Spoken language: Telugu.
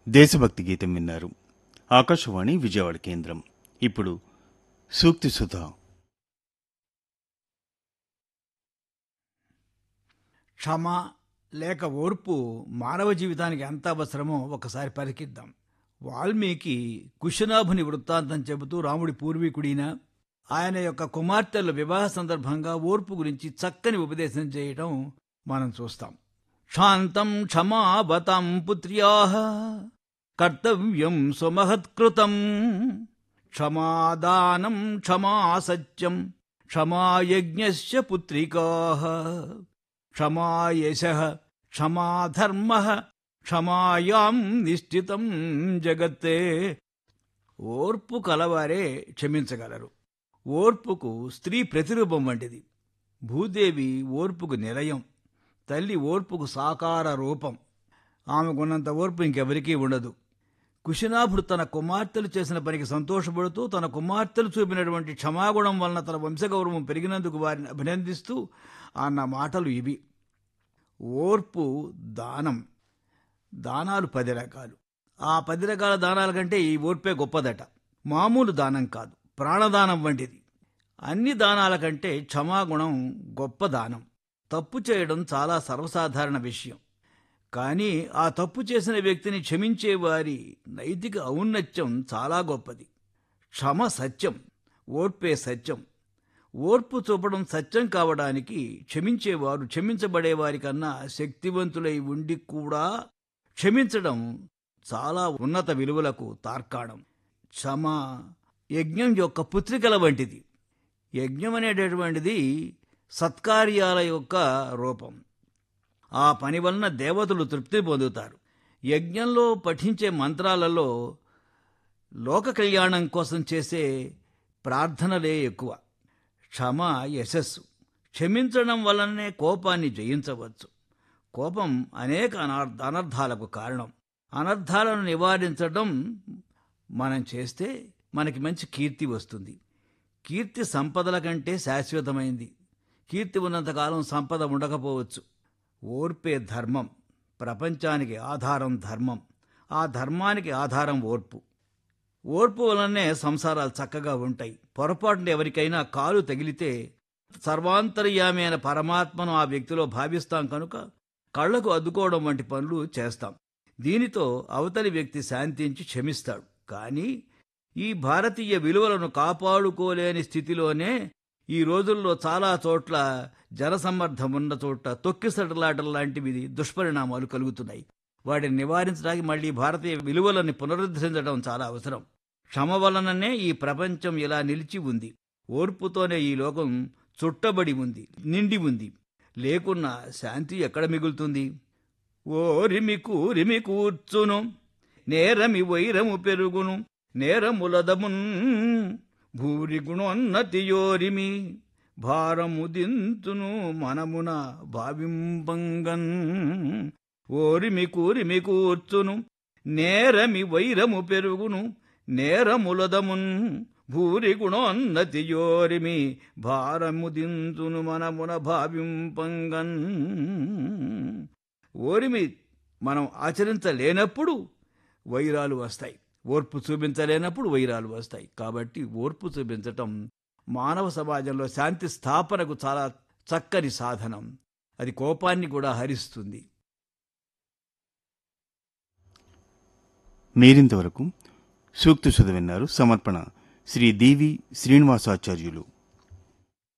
దేశభక్తి గీతం విన్నారు ఆకాశవాణి విజయవాడ కేంద్రం ఇప్పుడు సూక్తి సుధా క్షమ లేక ఓర్పు మానవ జీవితానికి ఎంత అవసరమో ఒకసారి పరికిద్దాం వాల్మీకి కుశనాభుని వృత్తాంతం చెబుతూ రాముడి పూర్వీకుడిన ఆయన యొక్క కుమార్తెల వివాహ సందర్భంగా ఓర్పు గురించి చక్కని ఉపదేశం చేయటం మనం చూస్తాం శాంతం క్షమావతాం పుత్ర్యా కర్తవ్యం సుమహత్కృతం క్షమాదానం క్షమా సత్యం క్షమాయజ్ఞస్య పుత్రికా క్షమా యశ క్షమా ధర్మ క్షమాయాం నిశ్చితం జగత్తే ఓర్పు కలవారే క్షమించగలరు ఓర్పుకు స్త్రీ ప్రతిరూపం వంటిది భూదేవి ఓర్పుకు నిలయం తల్లి ఓర్పుకు సాకార రూపం ఆమెకున్నంత ఓర్పు ఇంకెవరికీ ఉండదు కుశినాభుడు తన కుమార్తెలు చేసిన పనికి సంతోషపడుతూ తన కుమార్తెలు చూపినటువంటి క్షమాగుణం వలన తన వంశగౌరవం పెరిగినందుకు వారిని అభినందిస్తూ అన్న మాటలు ఇవి ఓర్పు దానం దానాలు పది రకాలు ఆ పది రకాల దానాల కంటే ఈ ఓర్పే గొప్పదట మామూలు దానం కాదు ప్రాణదానం వంటిది అన్ని దానాల కంటే క్షమాగుణం గొప్ప దానం తప్పు చేయడం చాలా సర్వసాధారణ విషయం కానీ ఆ తప్పు చేసిన వ్యక్తిని క్షమించే వారి నైతిక ఔన్నత్యం చాలా గొప్పది క్షమ సత్యం ఓర్పే సత్యం ఓర్పు చూపడం సత్యం కావడానికి క్షమించేవారు క్షమించబడే వారికన్నా శక్తివంతులై ఉండి కూడా క్షమించడం చాలా ఉన్నత విలువలకు తార్కాణం క్షమ యజ్ఞం యొక్క పుత్రికల వంటిది యజ్ఞం అనేటటువంటిది సత్కార్యాల యొక్క రూపం ఆ పని వలన దేవతలు తృప్తి పొందుతారు యజ్ఞంలో పఠించే మంత్రాలలో లోక కళ్యాణం కోసం చేసే ప్రార్థనలే ఎక్కువ క్షమ యశస్సు క్షమించడం వలనే కోపాన్ని జయించవచ్చు కోపం అనేక అనార్- అనర్థాలకు కారణం అనర్థాలను నివారించడం మనం చేస్తే మనకి మంచి కీర్తి వస్తుంది కీర్తి సంపదల కంటే శాశ్వతమైంది కీర్తి ఉన్నంతకాలం సంపద ఉండకపోవచ్చు ఓర్పే ధర్మం ప్రపంచానికి ఆధారం ధర్మం ఆ ధర్మానికి ఆధారం ఓర్పు ఓర్పు వలనే సంసారాలు చక్కగా ఉంటాయి పొరపాటున ఎవరికైనా కాలు తగిలితే సర్వాంతర్యామి అయిన పరమాత్మను ఆ వ్యక్తిలో భావిస్తాం కనుక కళ్లకు అద్దుకోవడం వంటి పనులు చేస్తాం దీనితో అవతలి వ్యక్తి శాంతించి క్షమిస్తాడు కానీ ఈ భారతీయ విలువలను కాపాడుకోలేని స్థితిలోనే ఈ రోజుల్లో చాలా చోట్ల జనసమ్మర్ధం ఉన్న చోట తొక్కిసటలాటలు లాంటివి దుష్పరిణామాలు కలుగుతున్నాయి వాటిని నివారించడానికి మళ్ళీ భారతీయ విలువలను పునరుద్ధరించడం చాలా అవసరం క్షమ వలననే ఈ ప్రపంచం ఇలా నిలిచి ఉంది ఓర్పుతోనే ఈ లోకం చుట్టబడి ఉంది నిండి ఉంది లేకున్నా శాంతి ఎక్కడ మిగులుతుంది ఓరిమి కూరిమి కూర్చును నేరమి వైరము పెరుగును నేరములదమున్ భూరి గుణోన్నతియోరిమి భారము దింతును మనమున భావింపంగన్ ఓరిమి కూరిమి కూర్చును నేరమి వైరము పెరుగును నేరములదమున్ భూరి గుణోన్నతియోరిమి భారము దింతును మనమున భావింపంగన్ ఓరిమి మనం ఆచరించలేనప్పుడు వైరాలు వస్తాయి ఓర్పు చూపించలేనప్పుడు వైరాలు వస్తాయి కాబట్టి ఓర్పు చూపించటం మానవ సమాజంలో శాంతి స్థాపనకు చాలా చక్కని సాధనం అది కోపాన్ని కూడా హరిస్తుంది మీరింతవరకు సూక్తి సుధ విన్నారు సమర్పణ శ్రీ దేవి శ్రీనివాసాచార్యులు